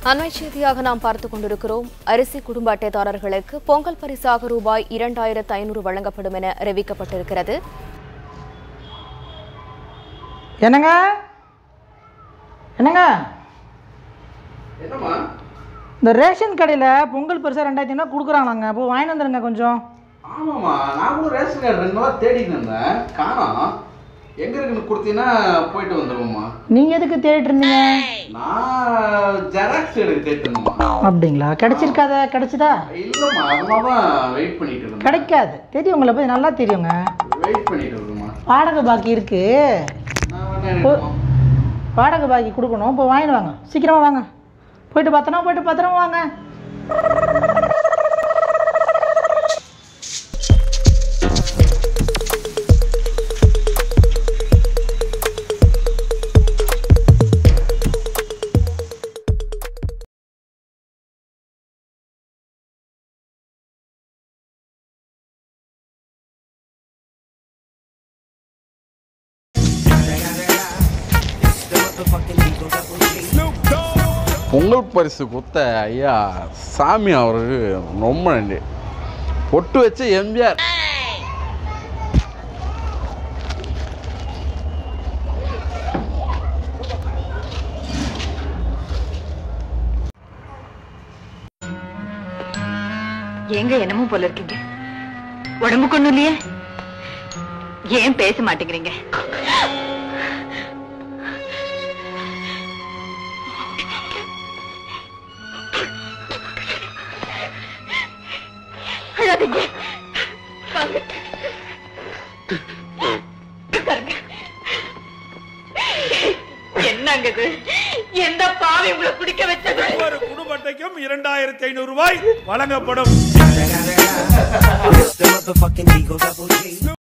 அண்மை செய்தியாக நாம் பார்த்துக் கொண்டிருக்கிறோம் அரிசி குடும்ப அட்டைதாரர்களுக்கு பொங்கல் பரிசாக ரூபாய் இரண்டாயிரத்து ஐநூறு வழங்கப்படும் என அறிவிக்கப்பட்டிருக்கிறது என்னங்க என்னங்க என்னம்மா இந்த ரேஷன் கடையில் பொங்கல் பரிசா ரெண்டாயிரத்தி ஐநூறு கொடுக்குறாங்களாங்க அப்போ வாங்கிட்டு வந்துருங்க கொஞ்சம் ஆமாம்மா நான் கூட ரேஷன் கார்டு ரெண்டு நாளாக தேடிட்டு இருந்தேன் காணோம் எங்கே இருக்குன்னு கொடுத்தீங்கன்னா போயிட்டு வந்துடுவோம்மா நீங்கள் எதுக்கு தேடிட்டு இருந்தீங்க நான் ஜெராக்ஸ் எடுக்க தேடிட்டு இருந்தேம்மா அப்படிங்களா கிடைச்சிருக்காத கிடைச்சதா இல்லைம்மா அதனால தான் வெயிட் பண்ணிட்டு இருந்தேன் கிடைக்காது தெரியும் உங்களை பற்றி நல்லா தெரியுங்க வெயிட் பண்ணிட்டு இருக்கேம்மா வாடகை பாக்கி இருக்கு நான் வேணா எடுப்போம் வாடகை பாக்கி கொடுக்கணும் இப்போ வாங்கிட்டு வாங்க சீக்கிரமா வாங்க போயிட்டு பத்திரமா போயிட்டு பத்திரமா வாங்க பொங்கல் பரிசு கொடுத்த ஐயா சாமி அவருக்கு ரொம்ப நன்றி பொட்டு வச்ச எம்ஜிஆர் ஏங்க என்னமோ போல இருக்கீங்க உடம்புக்கு ஒண்ணும் இல்லையே ஏன் பேச மாட்டேங்கிறீங்க அழாதீங்க வாங்க. உட்காருங்க. என்னங்க இது எந்த பாவி உங்களை குடிக்க வச்சது ஒவ்வொரு குடும்ப அட்டைக்கும் இரண்டாயிரத்தி ஐநூறு ரூபாய் வழங்கப்படும்